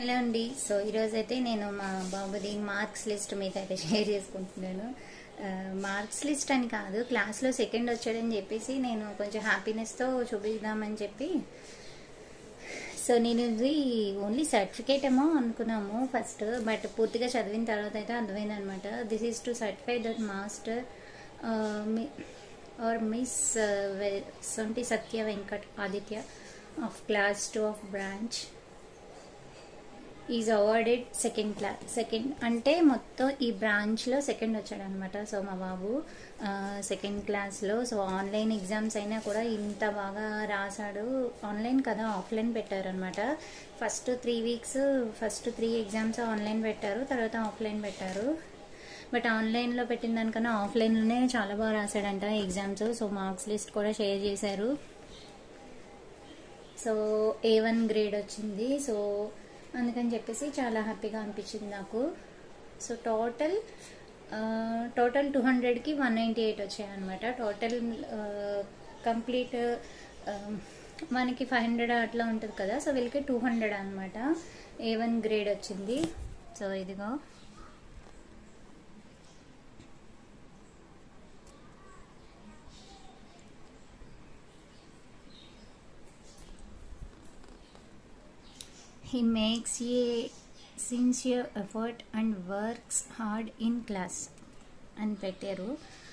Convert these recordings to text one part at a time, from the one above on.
hello అండి so ఈరోజు అయితే నేను మా బాబుది మార్క్స్ లిస్ట్ మీతో అయితే షేర్ చేసుకుంటున్నాను మార్క్స్ లిస్ట్ అని కాదు క్లాస్లో సెకండ్ వచ్చాడని చెప్పేసి నేను కొంచెం హ్యాపీనెస్తో చూపిద్దామని చెప్పి సో నేను ఇది ఓన్లీ సర్టిఫికేట్ ఏమో అనుకున్నాము ఫస్ట్ బట్ పూర్తిగా చదివిన తర్వాత అయితే అర్థమైంది అనమాట this is to certify that master or miss Sonti Satya Venkat Aditya of class two of branch is awarded second class second అంటే మొత్తం ఈ బ్రాంచ్లో సెకండ్ వచ్చాడు అనమాట సో మా బాబు సెకండ్ క్లాస్లో సో ఆన్లైన్ ఎగ్జామ్స్ అయినా కూడా ఇంత బాగా రాశాడు ఆన్లైన్ కదా ఆఫ్లైన్ పెట్టారనమాట first three weeks first three exams online పెట్టారు తర్వాత ఆఫ్లైన్ పెట్టారు బట్ ఆన్లైన్లో పెట్టిన దానికన్నా ఆఫ్లైన్లోనే చాలా బాగా రాశాడంట ఎగ్జామ్స్ సో మార్క్స్ లిస్ట్ కూడా షేర్ చేశారు సో ఏ వన్ గ్రేడ్ వచ్చింది సో అందుకని చెప్పేసి చాలా హ్యాపీగా అనిపించింది నాకు సో టోటల్ టోటల్ టూ హండ్రెడ్కి వన్ నైంటీ ఎయిట్ వచ్చాయన్నమాట టోటల్ కంప్లీట్ మనకి ఫైవ్ హండ్రెడ్ అట్లా ఉంటుంది కదా సో వీళ్ళకి టూ హండ్రెడ్ అనమాట ఏ వన్ గ్రేడ్ వచ్చింది సో ఇదిగో he makes a sincere effort and works hard in class అని పెట్టారు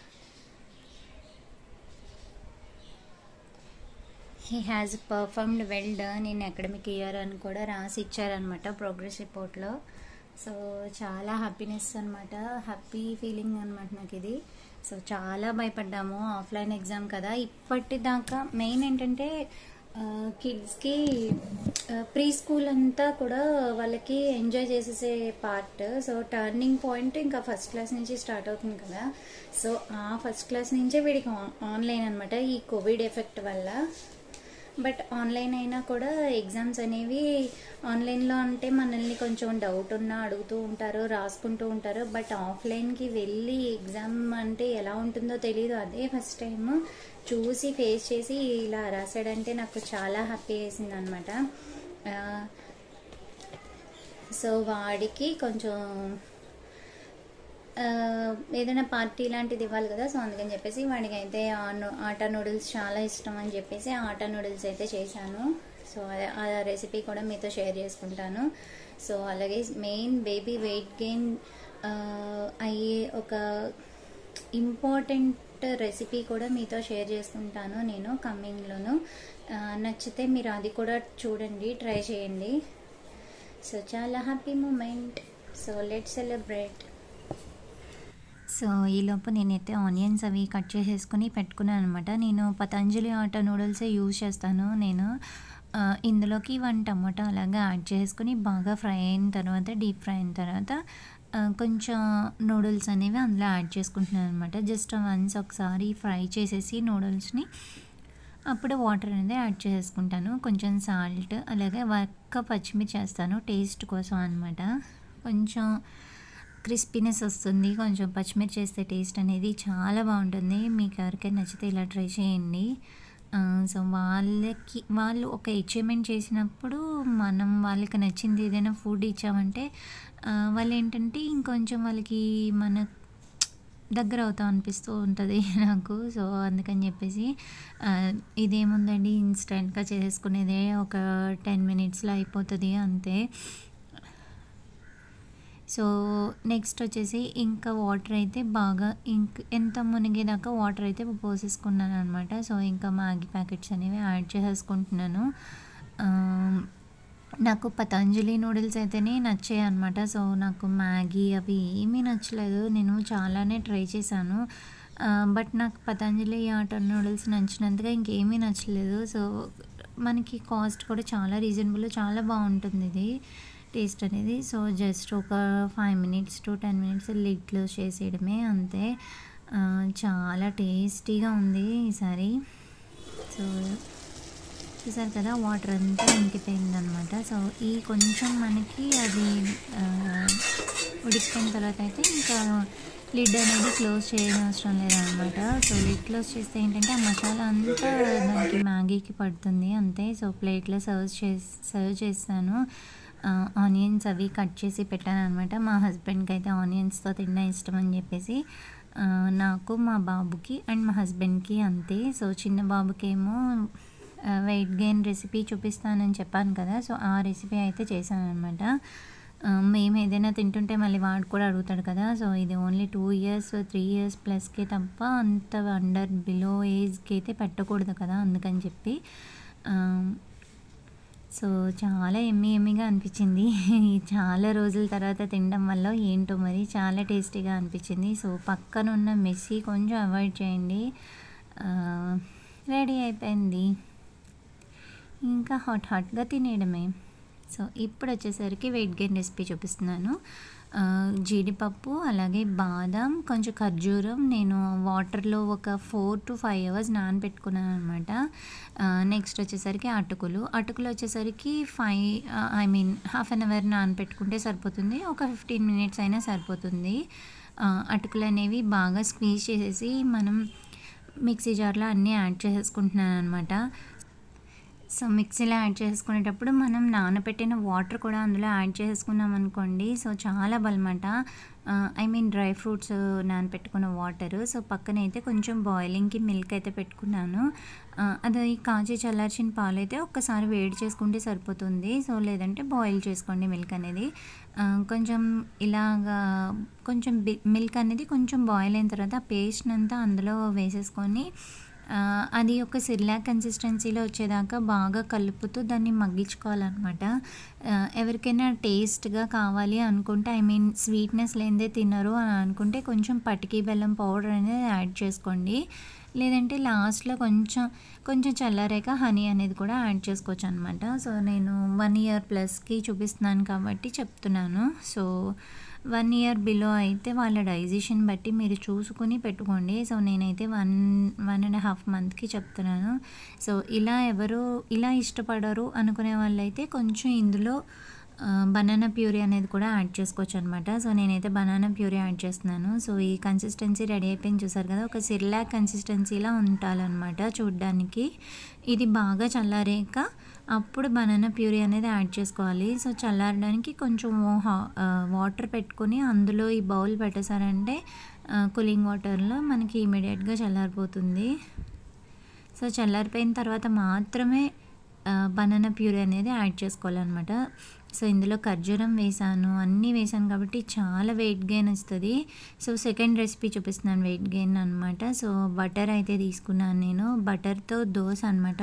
he has performed well done in academic year అని కూడా రాసి ఇచ్చారనమాట ప్రోగ్రెస్ రిపోర్ట్లో సో చాలా హ్యాపీనెస్ అనమాట హ్యాపీ ఫీలింగ్ అనమాట నాకు ఇది సో చాలా భయపడ్డాము ఆఫ్లైన్ ఎగ్జామ్ కదా ఇప్పటిదాకా మెయిన్ ఏంటంటే కిడ్స్కి ప్రీ స్కూల్ అంతా కూడా వాళ్ళకి ఎంజాయ్ చేసేసే పార్ట్ సో టర్నింగ్ పాయింట్ ఇంకా ఫస్ట్ క్లాస్ నుంచి స్టార్ట్ అవుతుంది కదా సో ఆ ఫస్ట్ క్లాస్ నుంచే వీడికి ఆన్లైన్ అనమాట ఈ కోవిడ్ ఎఫెక్ట్ వల్ల బట్ ఆన్లైన్ అయినా కూడా ఎగ్జామ్స్ అనేవి ఆన్లైన్లో అంటే మనల్ని కొంచెం డౌట్ ఉన్నా అడుగుతూ ఉంటారు రాసుకుంటూ ఉంటారు బట్ ఆఫ్లైన్కి వెళ్ళి ఎగ్జామ్ అంటే ఎలా ఉంటుందో తెలియదు అదే ఫస్ట్ టైం చూసి ఫేస్ చేసి ఇలా రాసాడంటే నాకు చాలా హ్యాపీ వేసింది అనమాట సో వాడికి కొంచెం ఏదైనా పార్టీ లాంటిది ఇవ్వాలి కదా సో అందుకని చెప్పేసి వాడికి అయితే ఆటా నూడిల్స్ చాలా ఇష్టం అని చెప్పేసి ఆటా నూడిల్స్ అయితే చేశాను సో ఆ రెసిపీ కూడా మీతో షేర్ చేసుకుంటాను సో అలాగే మెయిన్ బేబీ వెయిట్ గెయిన్ అయ్యే ఒక ఇంపార్టెంట్ రెసిపీ కూడా మీతో షేర్ చేసుకుంటాను నేను కమ్మింగ్లోను నచ్చితే మీరు అది కూడా చూడండి ట్రై చేయండి సో చాలా happy moment so let celebrate so ఈలోపు నేనైతే ఆనియన్స్ అవి కట్ చేసేసుకుని పెట్టుకున్నాను అనమాట నేను పతంజలి ఆటా నూడిల్సే యూజ్ చేస్తాను నేను ఇందులోకి వన్ టమాటా అలాగా యాడ్ చేసుకుని బాగా ఫ్రై అయిన తర్వాత డీప్ ఫ్రై అయిన తర్వాత కొంచెం నూడిల్స్ అనేవి అందులో యాడ్ చేసుకుంటున్నాను అనమాట జస్ట్ వన్స్ ఒకసారి ఫ్రై చేసేసి నూడిల్స్ని అప్పుడు వాటర్ అనేది యాడ్ చేసుకుంటాను కొంచెం సాల్ట్ అలాగే ఒక్క పచ్చిమిర్చి చేస్తాను టేస్ట్ కోసం అనమాట కొంచెం క్రిస్పీనెస్ వస్తుంది కొంచెం పచ్చిమిర్చి చేస్తే టేస్ట్ అనేది చాలా బాగుంటుంది మీకు ఎవరికైనా నచ్చితే ఇలా ట్రై చేయండి సో వాళ్ళకి వాళ్ళు ఒక అచీవ్మెంట్ చేసినప్పుడు మనం వాళ్ళకి నచ్చింది ఏదైనా ఫుడ్ ఇచ్చామంటే వాళ్ళు ఏంటంటే ఇంకొంచెం వాళ్ళకి మన దగ్గర అవుతాం అనిపిస్తూ ఉంటుంది నాకు సో అందుకని చెప్పేసి ఇదేముందండి ఇన్స్టెంట్గా చేసుకునేదే ఒక టెన్ మినిట్స్లో అయిపోతుంది అంతే సో నెక్స్ట్ వచ్చేసి ఇంకా వాటర్ అయితే బాగా ఇంక ఎంత మునిగేదాకా వాటర్ అయితే పోసేసుకున్నాను అనమాట సో ఇంకా మ్యాగీ ప్యాకెట్స్ అనేవి యాడ్ చేసేసుకుంటున్నాను నాకు పతంజలి నూడిల్స్ అయితేనే నచ్చాయి అనమాట సో నాకు మ్యాగీ అవి ఏమీ నచ్చలేదు నేను చాలానే ట్రై చేశాను బట్ నాకు పతంజలి ఆట నూడిల్స్ నచ్చినంతగా ఇంకేమీ నచ్చలేదు సో మనకి కాస్ట్ కూడా చాలా రీజనబుల్ చాలా బాగుంటుంది ఇది టేస్ట్ అనేది సో జస్ట్ ఒక five minutes to ten minutes lid close చేసేయడమే అంతే చాలా టేస్టీగా ఉంది ఈసారి సో చూసారు కదా వాటర్ అంతా ఇంకిపోయిందనమాట సో ఈ కొంచెం మనకి అది ఉడికిపోయిన తర్వాత అయితే ఇంకా లిడ్ అనేది క్లోజ్ చేయడం అవసరం లేదనమాట సో లిడ్ క్లోజ్ చేస్తే ఏంటంటే ఆ మసాలా అంతా దానికి మ్యాగీకి పడుతుంది అంతే సో ప్లేట్లో సర్వ్ చేసి సర్వ్ చేస్తాను ఆనియన్స్ అవి కట్ చేసి పెట్టాను అనమాట మా హస్బెండ్కి అయితే ఆనియన్స్తో తినడం ఇష్టం అని చెప్పేసి ఆ, నాకు మా బాబుకి అండ్ మా హస్బెండ్కి అంతే సో చిన్న బాబుకి ఏమో వెయిట్ గెయిన్ రెసిపీ చూపిస్తానని చెప్పాను కదా సో ఆ రెసిపీ అయితే చేశాను అనమాట మేము ఏదైనా తింటుంటే మళ్ళీ వాడు కూడా అడుగుతాడు కదా సో ఇది only two years three years ప్లస్కి తప్ప అంత అండర్ బిలో ఏజ్కి అయితే పెట్టకూడదు కదా అందుకని చెప్పి ఆ, సో చాలా ఎమ్మి ఎమ్మిగా అనిపించింది చాలా రోజుల తర్వాత తినడం వల్ల ఏంటో మరి చాలా టేస్టీగా అనిపించింది సో పక్కన ఉన్న మెస్సీ కొంచెం అవాయిడ్ చేయండి రెడీ అయిపోయింది ఇంకా హాట్ హాట్గా తినేయడమే సో ఇప్పుడు వచ్చేసరికి వెయిట్ గెయిన్ రెసిపీ చూపిస్తున్నాను ఆ, జీడిపప్పు అలాగే బాదం కొంచెం ఖర్జూరం నేను వాటర్లో ఒక ఫోర్ టు ఫైవ్ అవర్స్ నానబెట్టుకున్నాను అనమాట నెక్స్ట్ వచ్చేసరికి అటుకులు అటుకులు వచ్చేసరికి five I mean half an hour నానబెట్టుకుంటే సరిపోతుంది ఒక ఫిఫ్టీన్ మినిట్స్ అయినా సరిపోతుంది ఆ, అటుకులు అనేవి బాగా స్క్వీజ్ చేసేసి మనం మిక్సీ జార్లో అన్నీ యాడ్ చేసేసుకుంటున్నాను అనమాట సో మిక్సీలో యాడ్ చేసుకునేటప్పుడు మనం నానబెట్టిన వాటర్ కూడా అందులో యాడ్ చేసుకున్నాం అనుకోండి సో చాలా బలమాట ఐ మీన్ డ్రై ఫ్రూట్స్ నానబెట్టుకున్న వాటర్ సో పక్కన అయితే కొంచెం బాయిలింగ్కి మిల్క్ అయితే పెట్టుకున్నాను ఆ, అది కాచి చల్లార్చిన పాలు అయితే ఒక్కసారి వేడి చేసుకుంటే సరిపోతుంది సో లేదంటే బాయిల్ చేసుకోండి మిల్క్ అనేది ఆ, కొంచెం ఇలాగా కొంచెం మిల్క్ అనేది కొంచెం బాయిల్ అయిన తర్వాత ఆ పేస్ట్ అంతా అందులో వేసేసుకొని ఆ, అది ఒక సిర్లా కన్సిస్టెన్సీలో వచ్చేదాకా బాగా కలుపుతూ దాన్ని మగ్గించుకోవాలన్నమాట ఆ, ఎవరికైనా టేస్ట్గా కావాలి అనుకుంటే ఐ మీన్ స్వీట్నెస్ లేనిదే తినరు అని అనుకుంటే కొంచెం పటికి బెల్లం పౌడర్ అనేది యాడ్ చేసుకోండి లేదంటే లాస్ట్లో కొంచెం కొంచెం చల్లారాక హనీ అనేది కూడా యాడ్ చేసుకోవచ్చు అనమాట సో నేను వన్ ఇయర్ ప్లస్కి చూపిస్తున్నాను కాబట్టి చెప్తున్నాను సో వన్ ఇయర్ బిలో అయితే వాళ్ళ డైజెషన్ బట్టి మీరు చూసుకుని పెట్టుకోండి సో నేనైతే వన్ వన్ అండ్ హాఫ్ మంత్కి చెప్తున్నాను సో ఇలా ఎవరు ఇలా ఇష్టపడరు అనుకునే వాళ్ళైతే కొంచెం ఇందులో బనానా ప్యూరీ అనేది కూడా యాడ్ చేసుకోవచ్చు అనమాట సో నేనైతే బనానా ప్యూరీ యాడ్ చేస్తున్నాను సో ఈ కన్సిస్టెన్సీ రెడీ అయిపోయింది చూసారు కదా ఒక సిర్లాక్ కన్సిస్టెన్సీలా ఉండాలన్నమాట చూడ్డానికి ఇది బాగా చల్లారాక అప్పుడు బనానా ప్యూరీ అనేది యాడ్ చేసుకోవాలి సో చల్లారడానికి కొంచెం వాటర్ పెట్టుకొని అందులో ఈ బౌల్ పెట్టేశారంటే కూలింగ్ వాటర్లో మనకి ఇమీడియట్గా చల్లారిపోతుంది సో చల్లారిపోయిన తర్వాత మాత్రమే బనానా ప్యూరీ అనేది యాడ్ చేసుకోవాలన్నమాట సో ఇందులో ఖర్జూరం వేసాను అన్నీ వేసాను కాబట్టి చాలా వెయిట్ గెయిన్ వస్తుంది సో సెకండ్ రెసిపీ చూపిస్తున్నాను వెయిట్ గెయిన్ అనమాట సో బటర్ అయితే తీసుకున్నాను నేను బటర్తో దోశ అనమాట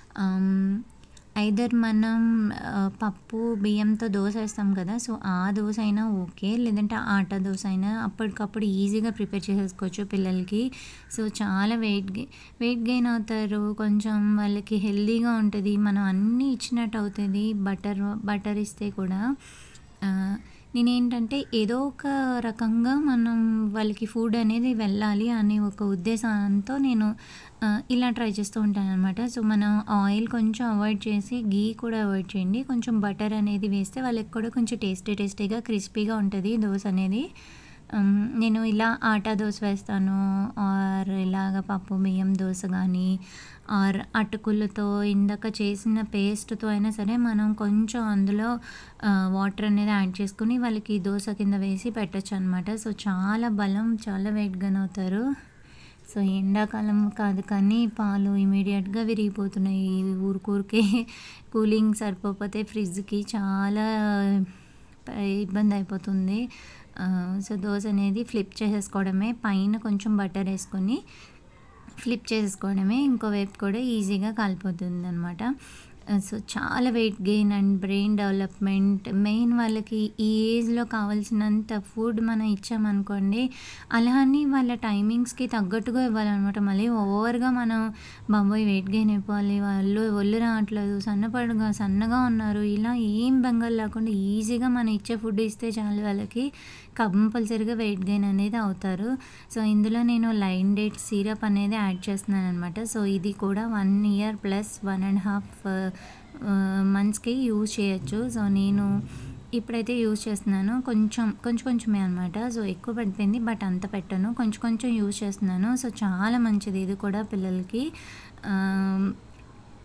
ఐదర్ మనం ఆ, పప్పు బియ్యంతో దోశ వేస్తాం కదా సో ఆ దోశ అయినా ఓకే లేదంటే ఆటా దోశ అయినా అప్పటికప్పుడు ఈజీగా ప్రిపేర్ చేసేసుకోవచ్చు పిల్లలకి సో చాలా వెయిట్ గె వెయిట్ గెయిన్ అవుతారు కొంచెం వాళ్ళకి హెల్దీగా ఉంటుంది మనం అన్నీ ఇచ్చినట్టు అవుతుంది బటర్ బటర్ ఇస్తే కూడా ఆ, నేనేంటంటే ఏదో ఒక రకంగా మనం వాళ్ళకి ఫుడ్ అనేది వెళ్ళాలి అనే ఒక ఉద్దేశంతో నేను ఆ, ఇలా ట్రై చేస్తూ ఉంటాను అనమాట సో మనం ఆయిల్ కొంచెం అవాయిడ్ చేసి గీ కూడా అవాయిడ్ చేయండి కొంచెం బటర్ అనేది వేస్తే వాళ్ళకి కూడా కొంచెం టేస్టీ టేస్టీగా క్రిస్పీగా ఉంటుంది దోశ అనేది ఉమ్, నేను ఇలా ఆటా దోశ వేస్తాను ఆర్ ఇలాగ పప్పు బియ్యం దోశ కానీ ఆర్ అటుకులతో ఇందాక చేసిన పేస్ట్తో అయినా సరే మనం కొంచెం అందులో వాటర్ అనేది యాడ్ చేసుకుని వాళ్ళకి దోశ కింద వేసి పెట్టచ్చు అనమాట సో చాలా బలం చాలా వెయిట్ గన్ అవుతారు సో ఎండాకాలం కాదు కానీ పాలు ఇమీడియట్గా విరిగిపోతున్నాయి ఊరికూరికే కూలింగ్ సరిపోతే ఫ్రిడ్జ్కి చాలా ఇబ్బంది అయిపోతుంది ఆ, సో దోశ అనేది ఫ్లిప్ చేసేసుకోవడమే పైన కొంచెం బటర్ వేసుకొని ఫ్లిప్ చేసుకోవడమే ఇంకో వైపు కూడా ఈజీగా కాలిపోతుంది అనమాట సో చాలా weight gain and brain development main వాళ్ళకి ఈ ఏజ్లో కావాల్సినంత ఫుడ్ మనం ఇచ్చామనుకోండి అలా అని వాళ్ళ టైమింగ్స్కి తగ్గట్టుగా ఇవ్వాలన్నమాట మళ్ళీ ఓవర్గా మనం బాబోయ్ వెయిట్ గెయిన్ అయిపోవాలి వాళ్ళు ఒళ్ళు రావట్లేదు సన్నపడుగా సన్నగా ఉన్నారు ఇలా ఏం బెంగల్ లేకుండా ఈజీగా మనం ఇచ్చే ఫుడ్ ఇస్తే చాలు వాళ్ళకి కంపల్సరీగా వెయిట్ గెయిన్ అనేది అవుతారు సో ఇందులో నేను లైన్ డేట్ సిరప్ అనేది యాడ్ చేస్తున్నాను అనమాట సో ఇది కూడా one year plus one and half మంత్స్కి యూజ్ చేయొచ్చు సో నేను ఇప్పుడైతే యూజ్ చేస్తున్నాను కొంచెం కొంచెం కొంచెమే అనమాట సో ఎక్కువ పడిపోయింది బట్ అంత పెట్టను కొంచెం కొంచెం యూజ్ చేస్తున్నాను సో చాలా మంచిది ఇది కూడా పిల్లలకి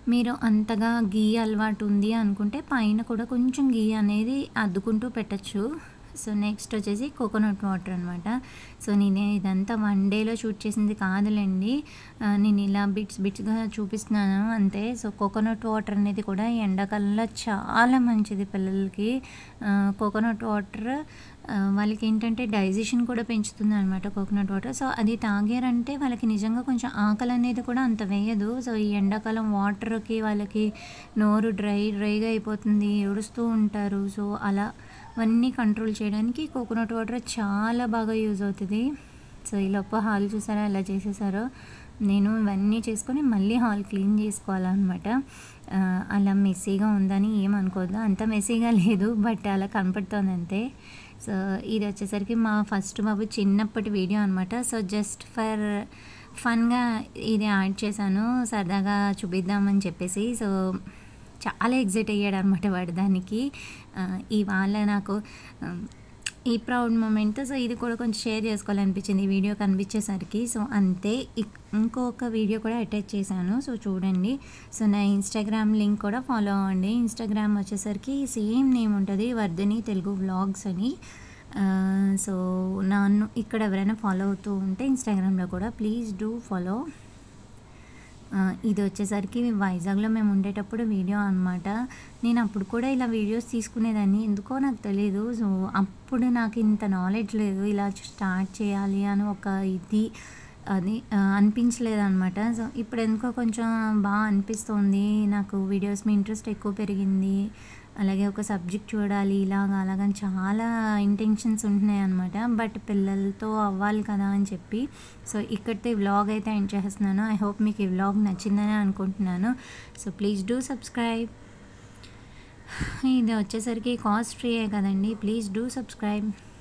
మీరు అంతగా గీ అలవాటు ఉంది అనుకుంటే పైన కూడా కొంచెం గీ అనేది అద్దుకుంటూ పెట్టచ్చు సో నెక్స్ట్ వచ్చేసి కోకోనట్ వాటర్ అనమాట సో నేను ఇదంతా వన్ డేలో షూట్ చేసింది కాదులేండి ఆ, నేను ఇలా బిట్స్ బిట్స్గా చూపిస్తున్నాను అంతే సో కోకోనట్ వాటర్ అనేది కూడా ఈ ఎండాకాలంలో చాలా మంచిది పిల్లలకి కోకోనట్ వాటర్ వాళ్ళకి ఏంటంటే డైజెషన్ కూడా పెంచుతుంది అనమాట కోకోనట్ వాటర్ సో అది తాగారంటే వాళ్ళకి నిజంగా కొంచెం ఆకలి అనేది కూడా అంత వేయదు సో ఈ ఎండాకాలం వాటర్కి వాళ్ళకి నోరు డ్రై డ్రైగా అయిపోతుంది ఏడుస్తూ ఉంటారు సో అలా అవన్నీ కంట్రోల్ చేయడానికి కోకోనట్ వాటర్ చాలా బాగా యూజ్ అవుతుంది సో ఈ లోపల హాల్ చూసారా ఎలా చేసేసారో నేను ఇవన్నీ చేసుకొని మళ్ళీ హాల్ క్లీన్ చేసుకోవాలన్నమాట ఆ, అలా మెస్సీగా ఉందని ఏమనుకోవద్దు అంత మెస్సీగా లేదు బట్ అలా కనపడుతోంది అంతే సో ఇది వచ్చేసరికి మా ఫస్ట్ బాబు చిన్నప్పటి వీడియో అనమాట సో జస్ట్ ఫర్ ఫన్గా ఇది యాడ్ చేశాను సరదాగా చూపిద్దామని చెప్పేసి సో చాలా ఎగ్జైట్ అయ్యాడు అనమాట వాడు దానికి ఆ, ఇవాళ నాకు ఆ, ఈ ప్రౌడ్ మూమెంట్ సో ఇది కూడా కొంచెం షేర్ చేసుకోవాలనిపించింది ఈ వీడియో కనిపించేసరికి సో అంతే ఇక్- ఇంకొక వీడియో కూడా అటాచ్ చేశాను సో చూడండి సో నా ఇన్స్టాగ్రామ్ లింక్ కూడా ఫాలో అవ్వండి ఇన్స్టాగ్రామ్ వచ్చేసరికి సేమ్ నేమ్ ఉంటుంది వర్ధని తెలుగు వ్లాగ్స్ అని ఆ, సో నన్ను ఇక్కడ ఎవరైనా ఫాలో అవుతూ ఉంటే ఇన్స్టాగ్రామ్లో కూడా ప్లీజ్ డూ ఫాలో ఆ, ఇది వచ్చేసరికి వైజాగ్లో మేము ఉండేటప్పుడు వీడియో అనమాట నేను అప్పుడు కూడా ఇలా వీడియోస్ తీసుకునేదాన్ని ఎందుకో నాకు తెలియదు సో అప్పుడు నాకు ఇంత నాలెడ్జ్ లేదు ఇలా స్టార్ట్ చేయాలి అని ఒక ఇది అది ఆ, అనిపించలేదన్నమాట సో ఇప్పుడు ఎందుకో కొంచెం బాగా అనిపిస్తుంది నాకు వీడియోస్ మీ ఇంట్రెస్ట్ ఎక్కువ పెరిగింది అలాగే ఒక సబ్జెక్ట్ చూడాలి ఇలాగ అలాగని చాలా ఇంటెన్షన్స్ ఉంటున్నాయి అనమాట బట్ పిల్లలతో అవ్వాలి కదా అని చెప్పి సో ఇక్కడితో ఈ వ్లాగ్ అయితే ఎండ్ చేస్తున్నాను ఐ హోప్ మీకు ఈ వ్లాగ్ నచ్చిందని అనుకుంటున్నాను సో ప్లీజ్ డూ సబ్స్క్రైబ్ ఇది వచ్చేసరికి కాస్ట్ ఫ్రీయే కదండి ప్లీజ్ డూ సబ్స్క్రైబ్